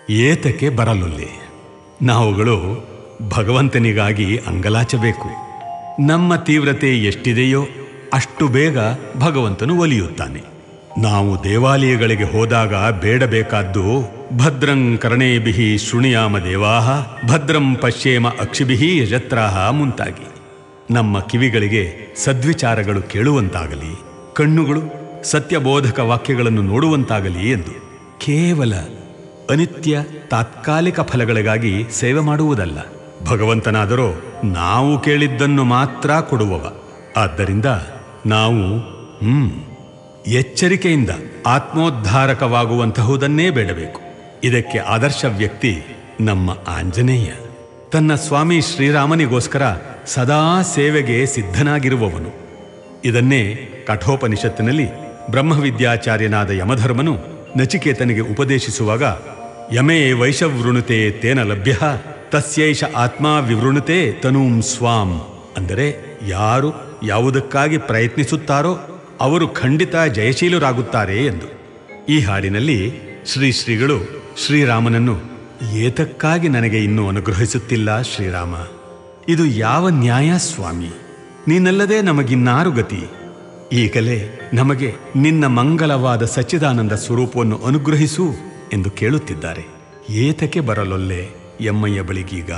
ಏತಕ್ಕೆ ಬರಲೊಲ್ಲೆ ನಾವುಗಳು ಭಗವಂತನಿಗಾಗಿ ಅಂಗಲಾಚಬೇಕು ನಮ್ಮ ತೀವ್ರತೆ ಎಷ್ಟಿದೆಯೋ ಅಷ್ಟು ಬೇಗ ಭಗವಂತನು ಒಲಿಯುತ್ತಾನೆ ನಾವು ದೇವಾಲಯಗಳಿಗೆ ಹೋದಾಗ ಬೇಡಬೇಕಾದ್ದು ಭದ್ರಂ ಕರ್ಣೇಭಿಃ ಶೃಣಿಯಾಮ ದೇವಾಹ ಭದ್ರಂ ಪಶ್ಯೇಮ ಅಕ್ಷಿಭಿಃ ಯಜತ್ರಾಹ ಮುಂತಾಗಿ ನಮ್ಮ ಕಿವಿಗಳಿಗೆ ಸದ್ವಿಚಾರಗಳು ಕೇಳುವಂತಾಗಲಿ ಕಣ್ಣುಗಳು ಸತ್ಯಬೋಧಕ ವಾಕ್ಯಗಳನ್ನು ನೋಡುವಂತಾಗಲಿ ಎಂದು ಕೇವಲ ಅನಿತ್ಯ ತಾತ್ಕಾಲಿಕ ಫಲಗಳಿಗಾಗಿ ಸೇವೆ ಮಾಡುವುದಲ್ಲ ಭಗವಂತನಾದರೋ ನಾವು ಕೇಳಿದ್ದನ್ನು ಮಾತ್ರ ಕೊಡುವವ ಆದ್ದರಿಂದ ನಾವು ಹ್ಮ್ ಎಚ್ಚರಿಕೆಯಿಂದ ಆತ್ಮೋದ್ಧಾರಕವಾಗುವಂತಹುದನ್ನೇ ಬೇಡಬೇಕು ಇದಕ್ಕೆ ಆದರ್ಶ ವ್ಯಕ್ತಿ ನಮ್ಮ ಆಂಜನೇಯ ತನ್ನ ಸ್ವಾಮಿ ಶ್ರೀರಾಮನಿಗೋಸ್ಕರ ಸದಾ ಸೇವೆಗೆ ಸಿದ್ಧನಾಗಿರುವವನು ಇದನ್ನೇ ಕಠೋಪನಿಷತ್ತಿನಲ್ಲಿ ಬ್ರಹ್ಮವಿದ್ಯಾಚಾರ್ಯನಾದ ಯಮಧರ್ಮನು ನಚಿಕೇತನಿಗೆ ಉಪದೇಶಿಸುವಾಗ ಯಮೇ ವೈಶವೃಣುತೆ ತೇನ ಲಭ್ಯ ತಸ್ಯೈಷ ಆತ್ಮ ವಿವೃಣುತೆ ತನೂಂ ಸ್ವಾಂ ಅಂದರೆ ಯಾರು ಯಾವುದಕ್ಕಾಗಿ ಪ್ರಯತ್ನಿಸುತ್ತಾರೋ ಅವರು ಖಂಡಿತ ಜಯಶೀಲರಾಗುತ್ತಾರೆ ಎಂದು ಈ ಹಾಡಿನಲ್ಲಿ ಶ್ರೀ ಶ್ರೀಗಳು ಶ್ರೀರಾಮನನ್ನು ಏತಕ್ಕಾಗಿ ನನಗೆ ಇನ್ನೂ ಅನುಗ್ರಹಿಸುತ್ತಿಲ್ಲ ಶ್ರೀರಾಮ ಇದು ಯಾವ ನ್ಯಾಯ ಸ್ವಾಮಿ ನೀನಲ್ಲದೆ ನಮಗಿನ್ನಾರು ಗತಿ ಈಗಲೇ ನಮಗೆ ನಿನ್ನ ಮಂಗಲವಾದ ಸಚ್ಚಿದಾನಂದ ಸ್ವರೂಪವನ್ನು ಅನುಗ್ರಹಿಸು ಎಂದು ಕೇಳುತ್ತಿದ್ದಾರೆ ಏತಕ್ಕೆ ಬರಲೊಲ್ಲೆ ಎಮ್ಮಯ್ಯ ಬಳಿಗೀಗ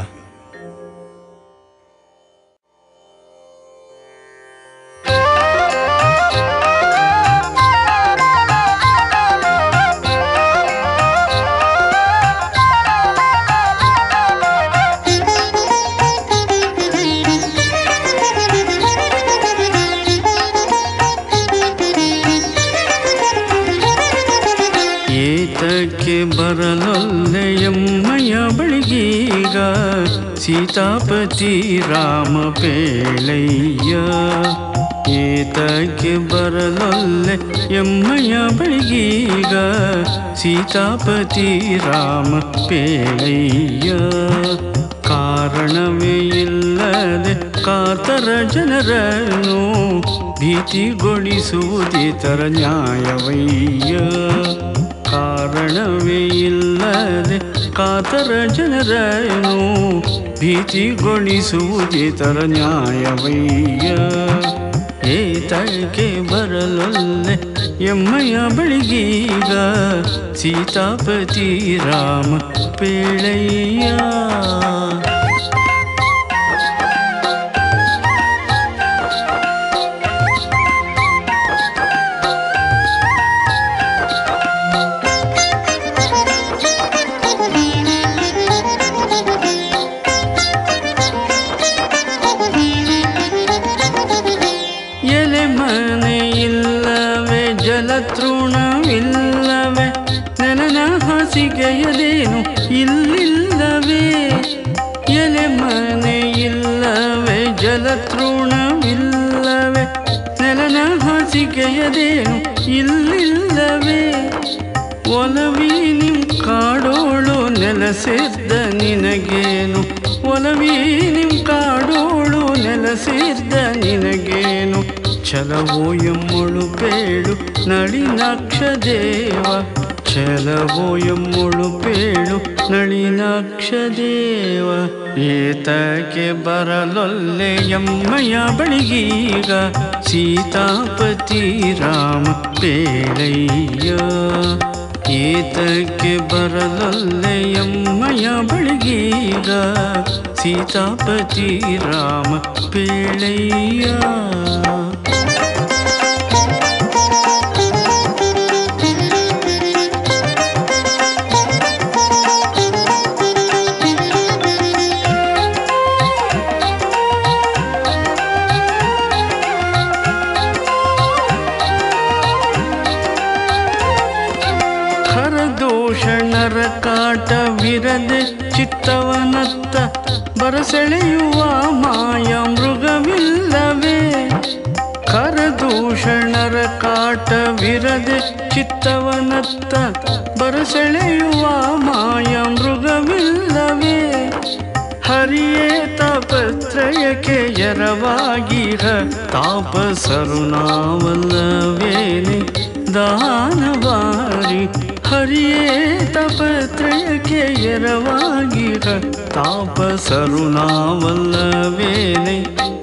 ಏತಕ್ಕೆ ಬರಲೊಲ್ಲೆಯಮ್ಮಯ್ಯ ಬಳಿಗೀಗ ಸೀತಾಪತಿ ರಾಮ ಪೇಳಯ್ಯ ಏತಕ್ಕೆ ಬರಲೊಲ್ಲೆ ಎಮ್ಮಯ್ಯ ಬಳಿಗೀಗ ಸೀತಾಪತಿ ರಾಮ ಪೇಳಯ್ಯ ಕಾರಣವೇ ಇಲ್ಲದೆ ಕಾತರ ಜನರನ್ನು ಭೀತಿಗೊಳಿಸುವುದಿತರ ನ್ಯಾಯವಯ್ಯ ಕಾರಣವೇ ಇಲ್ಲದೆ ಕಾತರ ಜನರನ್ನು ಭೀತಿಗೊಳಿಸುವುದಿತರ ನ್ಯಾಯವಯ್ಯ ಏತಕ್ಕೆ ಬರಲೊಲ್ಲೆ ಎಮ್ಮಯ್ಯ ಬಳಿಗೀಗ ಸೀತಾಪತಿ ರಾಮ ಪೇಳಯ್ಯ ಎಲೆ ಮನೆ ಇಲ್ಲವೇ ಜಲತೃಣವಿಲ್ಲವೇ ನೆನನ ಹಾಸಿಗೆಯದೇನು ಇಲ್ಲಿಲ್ಲವೇ ಎಲೆ ಮನೆ ಇಲ್ಲವೇ ಜಲತೃಣವಿಲ್ಲವೇ ನೆಲನ ಹಾಸಿಗೆಯದೇನು ಇಲ್ಲಿಲ್ಲವೇ ಒಲವಿ ನಿಮ್ ಕಾಡೋಳು ನೆಲಸಿದ್ದ ನಿನಗೇನು ಒಲವಿ ನಿಮ್ ಕಾಡೋಳು ನೆಲಸಿದ್ದ ನಿನಗೇನು ಛಲವೋ ಎಮ್ಮೊಳು ಬೇಳು ನಳಿನಾಕ್ಷ ದೇವ ಛಲವೋ ಎಮ್ಮೊಳು ಬೇಳು ನಳಿನಾಕ್ಷ ದೇವ ಏತಕ್ಕೆ ಬರಲೊಲ್ಲೆ ಎಮ್ಮಯ್ಯ ಬಳಿಗೀಗ ಸೀತಾಪತಿ ರಾಮ ಪೇಳಯ್ಯ ಏತಕ್ಕೆ ಬರಲೊಲ್ಲೆ ಎಮ್ಮಯ್ಯ ಬಳಿಗೀಗ ಸೀತಾಪತಿ ರಾಮ ಪೇಳಯ್ಯ ಖರದೂಷಣರ ಕಾಟವಿರದೆ ಚಿತ್ತವನತ್ತ ಬರಸೆಳೆಯುವ ಮಾಯ ಮೃಗವಿಲ್ಲವೇ ಖರದೂಷಣರ ಕಾಟವಿರದೆ ಚಿತ್ತವನತ್ತ ಬರಸೆಳೆಯುವ ಮಾಯ ಮೃಗವಿಲ್ಲವೇ ಹರಿಯೇ ತಾಪತ್ರಯಕ್ಕೆ ಎರವಾಗಿಹ ತಾಪಸರು ನಾವಲ್ಲವೇನೆ ದಾನವಾರಿ ಹರಿಯೇ ತಪತ್ರಯಕ್ಕೆ ಎರವಾಗಿರ ತಾಪಸರು ನಾವಲ್ಲವೇನೆ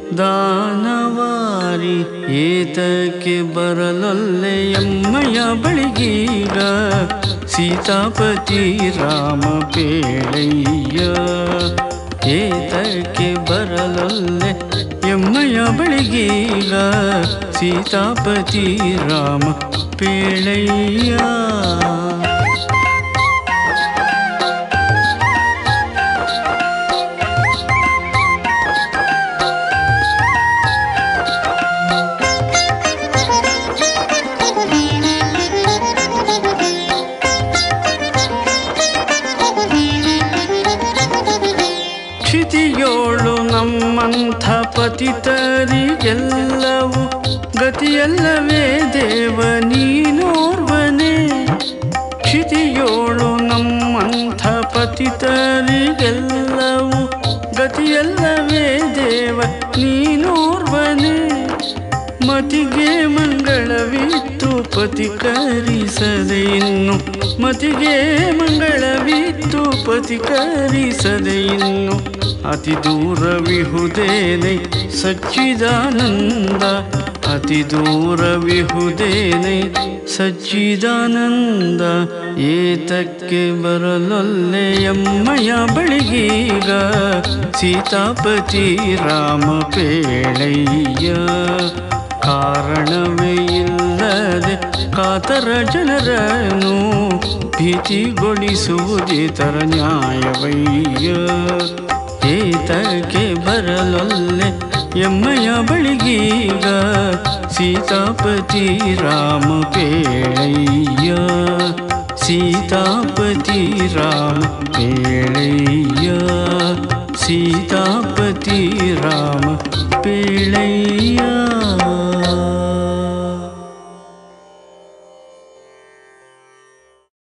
ದಾನವಾರಿ ಏತಕ್ಕೆ ಬರಲೊಲ್ಲೆ ಎಮ್ಮಯ್ಯ ಬಳಿಗೀಗ ಸೀತಾಪತಿ ರಾಮ ಪೇಳಯ್ಯ ಏತಕ್ಕೆ ಬರಲೊಲ್ಲೆ ಎಮ್ಮಯ್ಯ ಬಳಿಗೀಗ ಸೀತಾಪತಿ ರಾಮ ಪೇಳಯ್ಯ ಕ್ಷಿತಿಯೋಳು ನಮ್ಮಂಥ ಪತಿತರಿಗೆಲ್ಲವೂ ಗತಿಯಲ್ಲವೇ ದೇವ ನೀನೋರ್ವನೇ ಕ್ಷಿತಿಯೋಳು ನಮ್ಮಂಥ ಪತಿತರಿಗೆಲ್ಲವೂ ಗತಿಯಲ್ಲವೇ ದೇವ ನೀನೋರ್ವನೇ ಮತಿಗೆ ಮಂಗಳವಿತ್ತು ಪತಿ ಕರಿಸದೆ ಇನ್ನು ಮತಿಗೆ ಮಂಗಳವಿತ್ತು ಪತಿ ಕರಿಸದೆ ಇನ್ನು ಅತಿ ದೂರವಿಹುದೇನೆ ಸಚ್ಚಿದಾನಂದ ಅತಿ ದೂರವಿಹುದೇನೆ ಸಚ್ಚಿದಾನಂದ ಏತಕ್ಕೆ ಬರಲೊಲ್ಲೆ ಎಮ್ಮಯ್ಯ ಬಳಿಗೀಗ ಸೀತಾಪತಿ ರಾಮ ಪೇಳಯ್ಯ ಕಾರಣವೇ ಇಲ್ಲದೆ ಕಾತರ ಜನರನ್ನು ಭೀತಿಗೊಳಿಸುವುದಿತರ ನ್ಯಾಯವಯ್ಯ ಏತಕ್ಕೆ ಬರಲೊಲ್ಲೆ ಎಮ್ಮಯ್ಯ ಬಳಿಗೀಗ ಸೀತಾಪತಿ ರಾಮ ಪೇಳಯ್ಯ ಸೀತಾಪತಿ ರಾಮ ಪೇಳಯ್ಯ ಸೀತಾಪತಿ ರಾಮ ಪೇಳಯ್ಯ